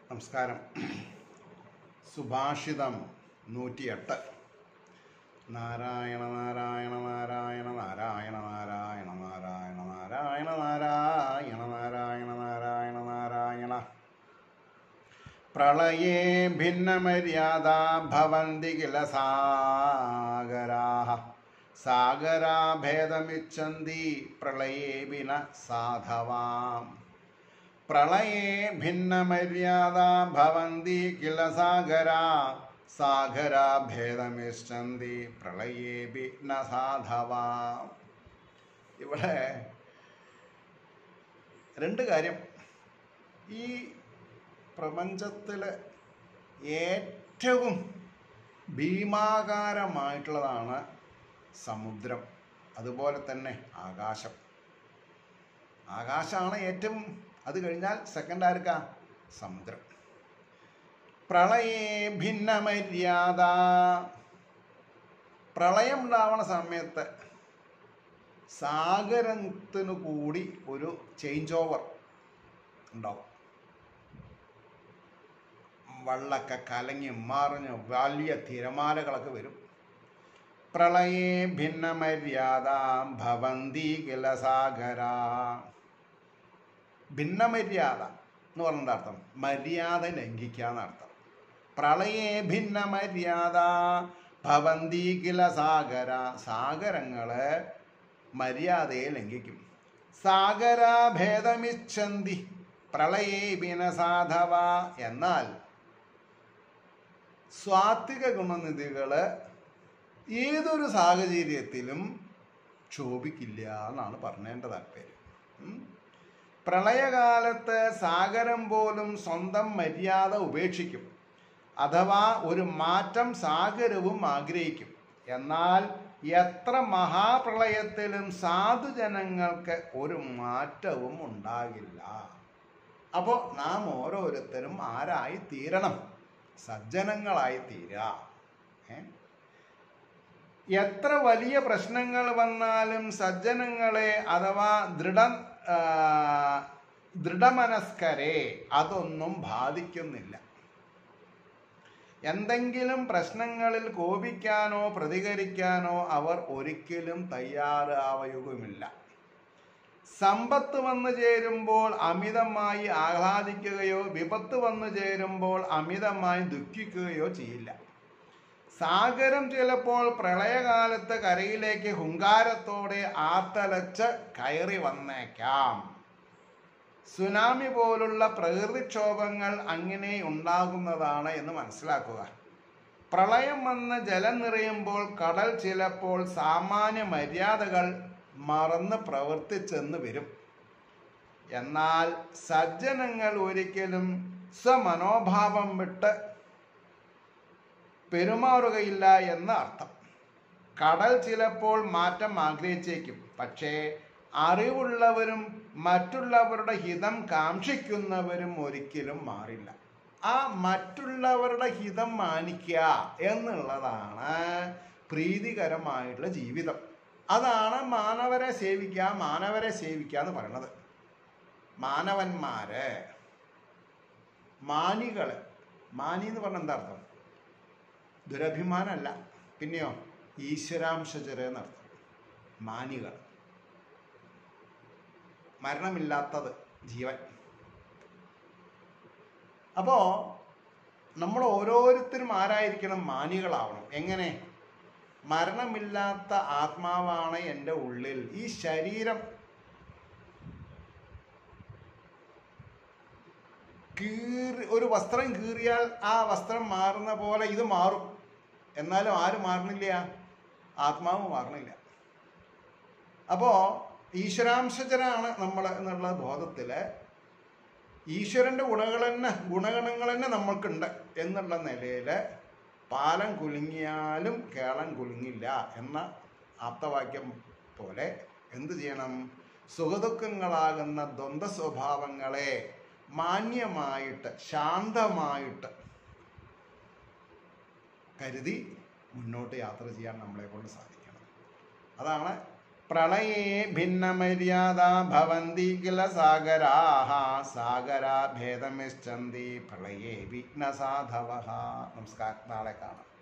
നമസ്കാരം സുഭാഷിതം നൂറ്റിയെട്ട് നാരായണ നാരായണ നാരായണ നാരായണ നാരായണ നാരായണ നാരായണ നാരായണ നാരായണ നാരായണ നാരായണ പ്രളയേ ഭിന്നമര്യാദ ഭവന്തി കില സാഗരാः സാഗരാഭേദമിച്ഛന്തി പ്രളയേ വിന സാധവാം പ്രളയേ ഭിന്നമര്യാദ ഭവന്തി കില സാഗരാ സാഗരാഭേദമിച്ഛന്തി പ്രളയേ വിന സാധവാം ഇവിടെ രണ്ട് കാര്യം ഈ പ്രപഞ്ചത്തിൽ ഏറ്റവും ഭീമാകാരമായിട്ടുള്ളതാണ് സമുദ്രം അതുപോലെ തന്നെ ആകാശം ആകാശമാണ് ഏറ്റവും അത് കഴിഞ്ഞാൽ സെക്കൻഡ് ആർക്കാ സമുദ്രം പ്രളയേ ഭിന്നമര്യാദ പ്രളയം ഉണ്ടാവണ സമയത്ത് സാഗരത്തിന് കൂടി ഒരു ചേഞ്ച് ഓവർ ഉണ്ടാവും വള്ളൊക്കെ കലങ്ങി മറിഞ്ഞ് വലിയ തിരമാലകളൊക്കെ വരും പ്രളയേ ഭിന്നമര്യാദ ഭവന്തി കില സാഗര ഭിന്നമര്യാദ എന്ന് പറഞ്ഞ അർത്ഥം മര്യാദ ലംഘിക്കുക എന്നർത്ഥം പ്രളയേ ഭിന്നമര്യാദ ഭവന്തി കില സാഗര സാഗരങ്ങള് മര്യാദയെ ലംഘിക്കും സാഗരാഭേദമിച്ഛന്തി പ്രളയേ വിനസാധവ എന്നാൽ സ്വാത്വിക ഗുണനിധികള് ഏതൊരു സാഹചര്യത്തിലും ക്ഷോഭിക്കില്ല എന്നാണ് പറഞ്ഞതിൻ്റെ താല്പര്യം ഉം. പ്രളയകാലത്ത് സാഗരം പോലും സ്വന്തം മര്യാദ ഉപേക്ഷിക്കും അഥവാ ഒരു മാറ്റം സാഗരവും ആഗ്രഹിക്കും എന്നാൽ എത്ര മഹാപ്രളയത്തിലും സാധുജനങ്ങൾക്ക് ഒരു മാറ്റവും ഉണ്ടാകില്ല അപ്പോൾ നാം ഓരോരുത്തരും ആരായി തീരണം സജ്ജനങ്ങളായി തീരുക ഏ? എത്ര വലിയ പ്രശ്നങ്ങൾ വന്നാലും സജ്ജനങ്ങളെ അഥവാ ദൃഢ ആ, ദൃഢമനസ്കരെ അതൊന്നും ബാധിക്കുന്നില്ല എന്തെങ്കിലും പ്രശ്നങ്ങളിൽ കോപിക്കാനോ പ്രതികരിക്കാനോ അവർ ഒരിക്കലും തയ്യാറാവുകയുമില്ല സമ്പത്ത് വന്നു ചേരുമ്പോൾ അമിതമായി ആഹ്ലാദിക്കുകയോ വിപത്ത് വന്നു ചേരുമ്പോൾ അമിതമായി ദുഃഖിക്കുകയോ ചെയ്യില്ല സാഗരം ചിലപ്പോൾ പ്രളയകാലത്ത് കരയിലേക്ക് ഹുങ്കാരത്തോടെ ആത്തലച്ച് കയറി വന്നേക്കാം സുനാമി പോലുള്ള പ്രകൃതിക്ഷോഭങ്ങൾ അങ്ങനെ ഉണ്ടാകുന്നതാണ് എന്ന് മനസ്സിലാക്കുക പ്രളയം വന്ന് ജലം നിറയുമ്പോൾ കടൽ ചിലപ്പോൾ സാമാന്യ മര്യാദകൾ മറന്ന് പ്രവർത്തിച്ചെന്ന് വരും എന്നാൽ സജ്ജനങ്ങൾ ഒരിക്കലും സ്വമനോഭാവം വിട്ട് പെരുമാറുകയില്ല എന്ന അർത്ഥം കടൽ ചിലപ്പോൾ മാറ്റം ആഗ്രഹിച്ചേക്കും പക്ഷേ അറിവുള്ളവരും മറ്റുള്ളവരുടെ ഹിതം കാക്ഷിക്കുന്നവരും ഒരിക്കലും മാറില്ല ആ മറ്റുള്ളവരുടെ ഹിതം മാനിക്കുക എന്നുള്ളതാണ് പ്രീതികരമായിട്ടുള്ള ജീവിതം അതാണ് മാനവരെ സേവിക്കുക മാനവരെ സേവിക്കുക എന്ന് പറയുന്നത് മാനവന്മാര് മാനികള് മാനി എന്ന് പറഞ്ഞ എന്താ അർത്ഥം ദുരഭിമാനമല്ല പിന്നെയോ ഈശ്വരാംശജര എന്നർത്ഥം മാനികൾ മരണമില്ലാത്തത് ജീവൻ അപ്പോൾ നമ്മൾ ഓരോരുത്തരും ആരായിരിക്കണം മാനികളാവണം എങ്ങനെ മരണമില്ലാത്ത ആത്മാവാണ് എൻ്റെ ഉള്ളിൽ ഈ ശരീരം കീറി ഒരു വസ്ത്രം കീറിയാൽ ആ വസ്ത്രം മാറുന്ന പോലെ ഇത് മാറും എന്നാലും ആര് മാറണില്ല ആത്മാവ് മാറണില്ല അപ്പോൾ ഈശ്വരാംശജനാണ് നമ്മൾ എന്നുള്ള ബോധത്തിൽ ഈശ്വരൻ്റെ ഗുണങ്ങൾ തന്നെ ഗുണഗണങ്ങൾ തന്നെ നമ്മൾക്കുണ്ട് എന്നുള്ള നിലയിൽ പാലം കുലുങ്ങിയാലും കേളം കുലുങ്ങില്ല എന്ന ആപ്തവാക്യം പോലെ എന്ത് ചെയ്യണം സുഖദുഃഖങ്ങളാകുന്ന ദ്വന്ദ്വ സ്വഭാവങ്ങളെ മാന്യമായിട്ട് ശാന്തമായിട്ട് കരുതി മുന്നോട്ട് യാത്ര ചെയ്യാൻ നമ്മളെ കൊണ്ട് സാധിക്കണം അതാണ് പ്രളയേ ഭിന്നമര്യാദ ഭവന്തി കില സാഗരാഹ സാഗരാ ഭേദമിശ്ചന്തി പ്രളയേ വിഘ്നസാധവ നമസ്കാരം നാളെ കാണാം